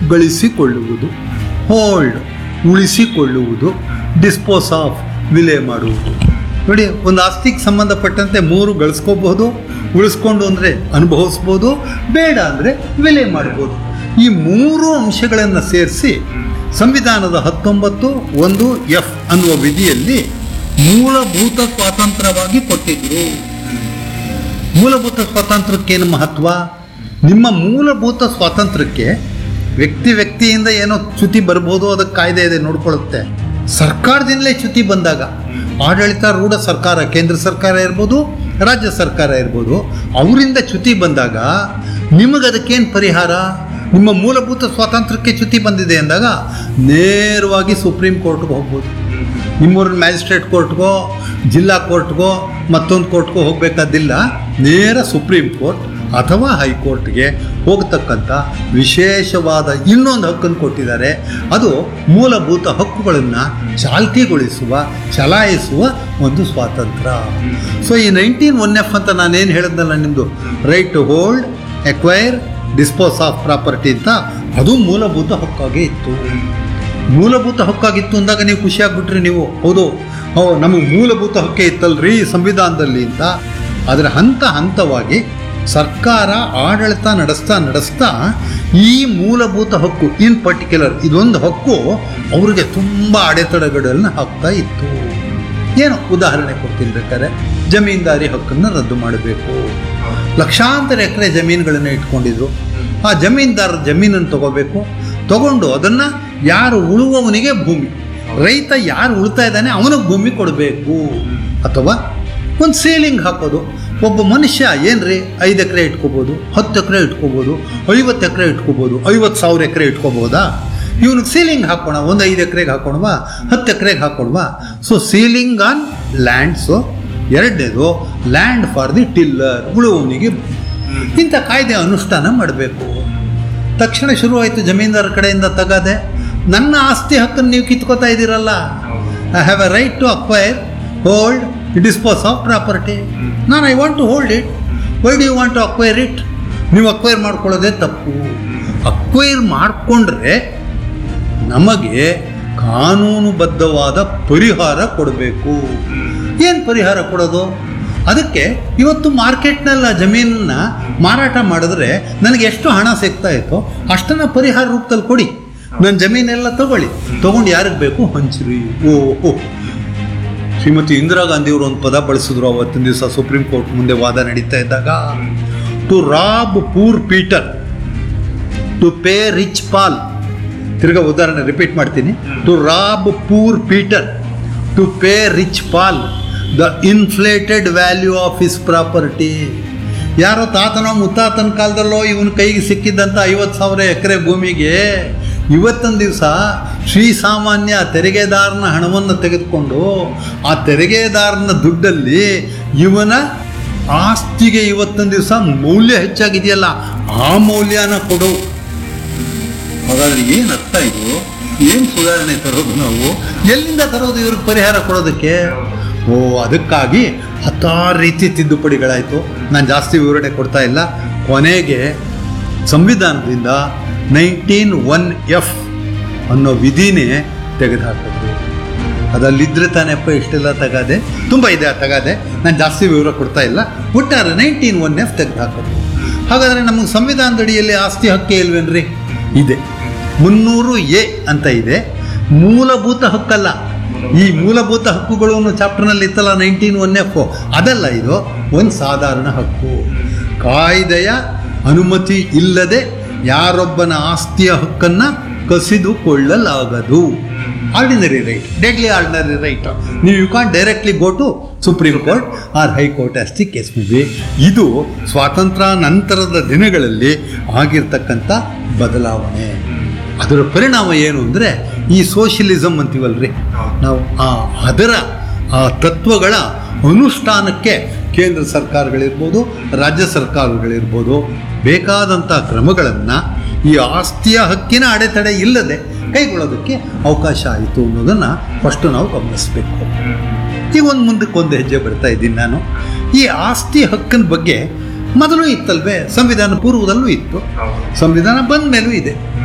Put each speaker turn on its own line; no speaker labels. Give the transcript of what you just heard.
ಗಳಿಸಿಕೊಳ್ಳುವುದು hold ಉಳಿಸಿಕೊಳ್ಳುವುದು dispose of ವಿಲೆ ಮಾಡುವುದು ನೋಡಿ ಒಂದು ಆಸ್ತಿಗೆ ಸಂಬಂಧಪಟ್ಟಂತೆ ಮೂರು ಗಳಿಸ್ಕೋಬಹುದು ಉಳಿಸ್ಕೊಂಡು ಅಂದರೆ ಅನುಭವಿಸ್ಬೋದು ಬೇಡ ಅಂದರೆ ವಿಲೆ ಮಾಡ್ಬೋದು ಈ ಮೂರು ಅಂಶಗಳನ್ನು ಸೇರಿಸಿ ಸಂವಿಧಾನದ ಹತ್ತೊಂಬತ್ತು ಒಂದು ಎಫ್ ಅನ್ನುವ ವಿಧಿಯಲ್ಲಿ ಮೂಲಭೂತ ಸ್ವಾತಂತ್ರ್ಯವಾಗಿ ಕೊಟ್ಟಿದ್ರು ಮೂಲಭೂತ ಸ್ವಾತಂತ್ರ್ಯಕ್ಕೇನು ಮಹತ್ವ ನಿಮ್ಮ ಮೂಲಭೂತ ಸ್ವಾತಂತ್ರ್ಯಕ್ಕೆ ವ್ಯಕ್ತಿ ವ್ಯಕ್ತಿಯಿಂದ ಏನೋ ಚ್ಯುತಿ ಬರ್ಬೋದು ಅದಕ್ಕೆ ಕಾಯ್ದೆ ಇದೆ ನೋಡ್ಕೊಳ್ಳುತ್ತೆ ಸರ್ಕಾರದಿಂದಲೇ ಚ್ಯುತಿ ಬಂದಾಗ ಆಡಳಿತಾರೂಢ ಸರ್ಕಾರ ಕೇಂದ್ರ ಸರ್ಕಾರ ಇರ್ಬೋದು ರಾಜ್ಯ ಸರ್ಕಾರ ಇರ್ಬೋದು ಅವರಿಂದ ಚ್ಯುತಿ ಬಂದಾಗ ನಿಮಗೆ ಅದಕ್ಕೇನು ಪರಿಹಾರ ನಿಮ್ಮ ಮೂಲಭೂತ ಸ್ವಾತಂತ್ರ್ಯಕ್ಕೆ ಚ್ಯುತಿ ಬಂದಿದೆ ಅಂದಾಗ ನೇರವಾಗಿ ಸುಪ್ರೀಂ ಕೋರ್ಟ್ಗೆ ಹೋಗ್ಬೋದು ನಿಮ್ಮೂರಿನ ಮ್ಯಾಜಿಸ್ಟ್ರೇಟ್ ಕೋರ್ಟ್ಗೋ ಜಿಲ್ಲಾ ಕೋರ್ಟ್ಗೋ ಮತ್ತೊಂದು ಕೋರ್ಟ್ಗೋ ಹೋಗಬೇಕಾದಿಲ್ಲ ನೇರ ಸುಪ್ರೀಂ ಕೋರ್ಟ್ ಅಥವಾ ಹೈಕೋರ್ಟ್ಗೆ ಹೋಗ್ತಕ್ಕಂಥ ವಿಶೇಷವಾದ ಇನ್ನೊಂದು ಹಕ್ಕನ್ನು ಕೊಟ್ಟಿದ್ದಾರೆ ಅದು ಮೂಲಭೂತ ಹಕ್ಕುಗಳನ್ನು ಚಾಲ್ತಿಗೊಳಿಸುವ ಚಲಾಯಿಸುವ ಒಂದು ಸ್ವಾತಂತ್ರ್ಯ ಸೊ ಈ ನೈನ್ಟೀನ್ ಒನ್ ಎಫ್ ಅಂತ ನಾನೇನು ಹೇಳಿದ್ನಲ್ಲ ನಿಮ್ಮದು right to hold acquire dispose of property ಅಂತ ಅದು ಮೂಲಭೂತ ಹಕ್ಕಾಗೇ ಇತ್ತು ಮೂಲಭೂತ ಹಕ್ಕಾಗಿತ್ತು ಅಂದಾಗ ನೀವು ಖುಷಿ ಆಗ್ಬಿಟ್ರಿ ನೀವು ಹೌದು ಹೋ ನಮಗೆ ಮೂಲಭೂತ ಹಕ್ಕೇ ಇತ್ತಲ್ರಿ ಸಂವಿಧಾನದಲ್ಲಿ ಅಂತ ಆದರೆ ಹಂತ ಹಂತವಾಗಿ ಸರ್ಕಾರ ಆಡಳಿತ ನಡೆಸ್ತಾ ನಡೆಸ್ತಾ ಈ ಮೂಲಭೂತ ಹಕ್ಕು ಇನ್ ಪರ್ಟಿಕ್ಯುಲರ್ ಇದೊಂದು ಹಕ್ಕು ಅವ್ರಿಗೆ ತುಂಬ ಅಡೆತಡೆಗಳನ್ನು ಹಾಕ್ತಾ ಇತ್ತು ಏನು ಉದಾಹರಣೆ ಕೊಡ್ತೀನಿ ಬೇಕಾದ್ರೆ ಜಮೀನ್ದಾರಿ ಹಕ್ಕನ್ನು ರದ್ದು ಮಾಡಬೇಕು ಲಕ್ಷಾಂತರ ಎಕರೆ ಜಮೀನುಗಳನ್ನು ಇಟ್ಕೊಂಡಿದ್ರು ಆ ಜಮೀನ್ದಾರರ ಜಮೀನನ್ನು ತಗೋಬೇಕು ತಗೊಂಡು ಅದನ್ನು ಯಾರು ಉಳುವವನಿಗೆ ಭೂಮಿ ರೈತ ಯಾರು ಉಳ್ತಾ ಇದ್ದಾನೆ ಅವನಿಗೆ ಭೂಮಿ ಕೊಡಬೇಕು ಅಥವಾ ಒಂದು ಸೀಲಿಂಗ್ ಹಾಕೋದು ಒಬ್ಬ ಮನುಷ್ಯ ಏನ್ರಿ ಐದು ಎಕರೆ ಇಟ್ಕೋಬೋದು ಹತ್ತು ಎಕರೆ ಇಟ್ಕೋಬೋದು ಐವತ್ತು ಎಕರೆ ಇಟ್ಕೋಬೋದು ಐವತ್ತು ಸಾವಿರ ಎಕರೆ ಇಟ್ಕೋಬೋದಾ ಇವನಿಗೆ ಸೀಲಿಂಗ್ ಹಾಕೋಣ ಒಂದು ಐದು ಎಕರೆಗೆ ಹಾಕೋಣವಾ ಹತ್ತು ಎಕರೆಗೆ ಹಾಕೋಣವಾ ಸೊ ಸೀಲಿಂಗ್ ಆನ್ ಲ್ಯಾಂಡ್ಸು ಎರಡನೇದು ಲ್ಯಾಂಡ್ ಫಾರ್ ದಿ ಟಿಲ್ಲರ್ ಉಳುವವನಿಗೆ ಇಂಥ ಕಾಯ್ದೆ ಅನುಷ್ಠಾನ ಮಾಡಬೇಕು ತಕ್ಷಣ ಶುರುವಾಯಿತು ಜಮೀನ್ದಾರ ಕಡೆಯಿಂದ ತಗದೆ ನನ್ನ ಆಸ್ತಿ ಹಕ್ಕನ್ನು ನೀವು ಕಿತ್ಕೋತಾ ಇದ್ದೀರಲ್ಲ I have a right to acquire hold dispose of property ನಾನು I want to hold it why do you want to acquire it ನೀವು ಅಕ್ವೈರ್ ಮಾಡ್ಕೊಳ್ಳೋದೇ ತಪ್ಪು ಅಕ್ವೈರ್ ಮಾಡಿಕೊಂಡ್ರೆ ನಮಗೆ ಕಾನೂನುಬದ್ಧವಾದ ಪರಿಹಾರ ಕೊಡಬೇಕು ಏನು ಪರಿಹಾರ ಕೊಡೋದು ಅದಕ್ಕೆ ಇವತ್ತು ಮಾರ್ಕೆಟ್ನಲ್ಲಿ ಆ ಜಮೀನನ್ನ ಮಾರಾಟ ಮಾಡಿದ್ರೆ ನನಗೆ ಎಷ್ಟು ಹಣ ಸಿಗ್ತಾ ಇತ್ತೋ ಅಷ್ಟನ್ನು ಪರಿಹಾರ ರೂಪದಲ್ಲಿ ಕೊಡಿ ನನ್ನ ಜಮೀನೆಲ್ಲ ತಗೊಳ್ಳಿ ತಗೊಂಡು ಯಾರಿಗೆ ಬೇಕು ಹಂಚ್ರಿ ಓಹೋ ಶ್ರೀಮತಿ ಇಂದಿರಾ ಗಾಂಧಿಯವರು ಒಂದು ಪದ ಬಳಸಿದ್ರು ಅವತ್ತಿನ ದಿವಸ ಸುಪ್ರೀಂ ಕೋರ್ಟ್ ಮುಂದೆ ವಾದ ನಡೀತಾ ಇದ್ದಾಗ to rob poor Peter to pay rich Paul ತಿರ್ಗಾ ಉದಾಹರಣೆ ರಿಪೀಟ್ ಮಾಡ್ತೀನಿ to rob poor Peter to pay rich Paul the inflated value of his property ಯಾರೋ ತಾತನೋ ಮುತ್ತಾತನ ಕಾಲದಲ್ಲೋ ಇವನ ಕೈಗೆ ಸಿಕ್ಕಿದ್ದಂಥ ಐವತ್ತು ಸಾವಿರ ಎಕರೆ ಭೂಮಿಗೆ ಇವತ್ತೊಂದು ದಿವಸ ಶ್ರೀಸಾಮಾನ್ಯ ತೆರಿಗೆದಾರನ ಹಣವನ್ನು ತೆಗೆದುಕೊಂಡು ಆ ತೆರಿಗೆದಾರನ ದುಡ್ಡಲ್ಲಿ ಇವನ ಆಸ್ತಿಗೆ ಇವತ್ತೊಂದು ದಿವಸ ಮೌಲ್ಯ ಹೆಚ್ಚಾಗಿದೆಯಲ್ಲ ಆ ಮೌಲ್ಯನ ಕೊಡು ಹಾಗಾದ್ರೆ ಏನು ಅರ್ಥ ಇದು ಏನು ಸುಧಾರಣೆ ತರೋದು ನಾವು ಎಲ್ಲಿಂದ ತರೋದು ಇವ್ರಿಗೆ ಪರಿಹಾರ ಕೊಡೋದಕ್ಕೆ ಓ ಅದಕ್ಕಾಗಿ ಹತ್ತಾರು ರೀತಿ ತಿದ್ದುಪಡಿಗಳಾಯಿತು ನಾನು ಜಾಸ್ತಿ ವಿವರಣೆ ಕೊಡ್ತಾ ಇಲ್ಲ ಕೊನೆಗೆ ಸಂವಿಧಾನದಿಂದ ನೈನ್ಟೀನ್ ಒನ್ ಎಫ್ ಅನ್ನೋ ವಿಧಿನೇ ತೆಗೆದುಹಾಕಿದ್ರು ಅದಲ್ಲಿದ್ದರೆ ತಾನೆಪ್ಪ ಇಷ್ಟೆಲ್ಲ ತಗಾದೆ ತುಂಬ ಇದೆ ಆ ತಗಾದೆ ನಾನು ಜಾಸ್ತಿ ವಿವರ ಕೊಡ್ತಾ ಇಲ್ಲ ಒಟ್ಟಾರೆ ನೈನ್ಟೀನ್ ಒನ್ ಎಫ್ ತೆಗೆದುಹಾಕಿದ್ರು ಹಾಗಾದರೆ ನಮಗೆ ಸಂವಿಧಾನದಡಿಯಲ್ಲಿ ಆಸ್ತಿ ಹಕ್ಕೇ ಇಲ್ವೇನ್ರಿ ಇದೆ ಮುನ್ನೂರು ಎ ಅಂತ ಇದೆ ಮೂಲಭೂತ ಹಕ್ಕಲ್ಲ ಈ ಮೂಲಭೂತ ಹಕ್ಕುಗಳು ಅನ್ನೋ ಚಾಪ್ಟರ್ನಲ್ಲಿ ಇತ್ತಲ್ಲ ನೈನ್ಟೀನ್ ಒನ್ ಎಫ್ ಅದಲ್ಲ ಇದು ಒಂದು ಸಾಧಾರಣ ಹಕ್ಕು ಕಾಯ್ದೆಯ ಅನುಮತಿ ಇಲ್ಲದೆ ಯಾರೊಬ್ಬನ ಆಸ್ತಿಯ ಹಕ್ಕನ್ನು ಕಸಿದುಕೊಳ್ಳಲಾಗದು ordinary right deadly ordinary right ನೀವು you can directly go to supreme court or high court as the case may be ಇದು ಸ್ವಾತಂತ್ರ್ಯ ನಂತರದ ದಿನಗಳಲ್ಲಿ ಆಗಿರ್ತಕ್ಕಂಥ ಬದಲಾವಣೆ ಅದರ ಪರಿಣಾಮ ಏನು ಅಂದರೆ ಈ ಸೋಷಿಯಲಿಸಮ್ ಅಂತೀವಲ್ರಿ ನಾವು ಆ ಅದರ ಆ ತತ್ವಗಳ ಅನುಷ್ಠಾನಕ್ಕೆ ಕೇಂದ್ರ ಸರ್ಕಾರಗಳಿರ್ಬೋದು ರಾಜ್ಯ ಸರ್ಕಾರಗಳಿರ್ಬೋದು ಬೇಕಾದಂಥ ಕ್ರಮಗಳನ್ನು ಈ ಆಸ್ತಿಯ ಹಕ್ಕಿನ ಅಡೆತಡೆ ಇಲ್ಲದೆ ಕೈಗೊಳ್ಳೋದಕ್ಕೆ ಅವಕಾಶ ಆಯಿತು ಅನ್ನೋದನ್ನು ಫಸ್ಟು ನಾವು ಗಮನಿಸಬೇಕು ಈಗ ಒಂದು ಮುಂದಕ್ಕೆ ಒಂದು ಹೆಜ್ಜೆ ಬರ್ತಾ ಇದ್ದೀನಿ ನಾನು ಈ ಆಸ್ತಿ ಹಕ್ಕಿನ ಬಗ್ಗೆ ಮೊದಲು ಇತ್ತಲ್ವೇ ಸಂವಿಧಾನ ಪೂರ್ವದಲ್ಲೂ ಇತ್ತು ಸಂವಿಧಾನ ಬಂದ ಮೇಲೂ ಇದೆ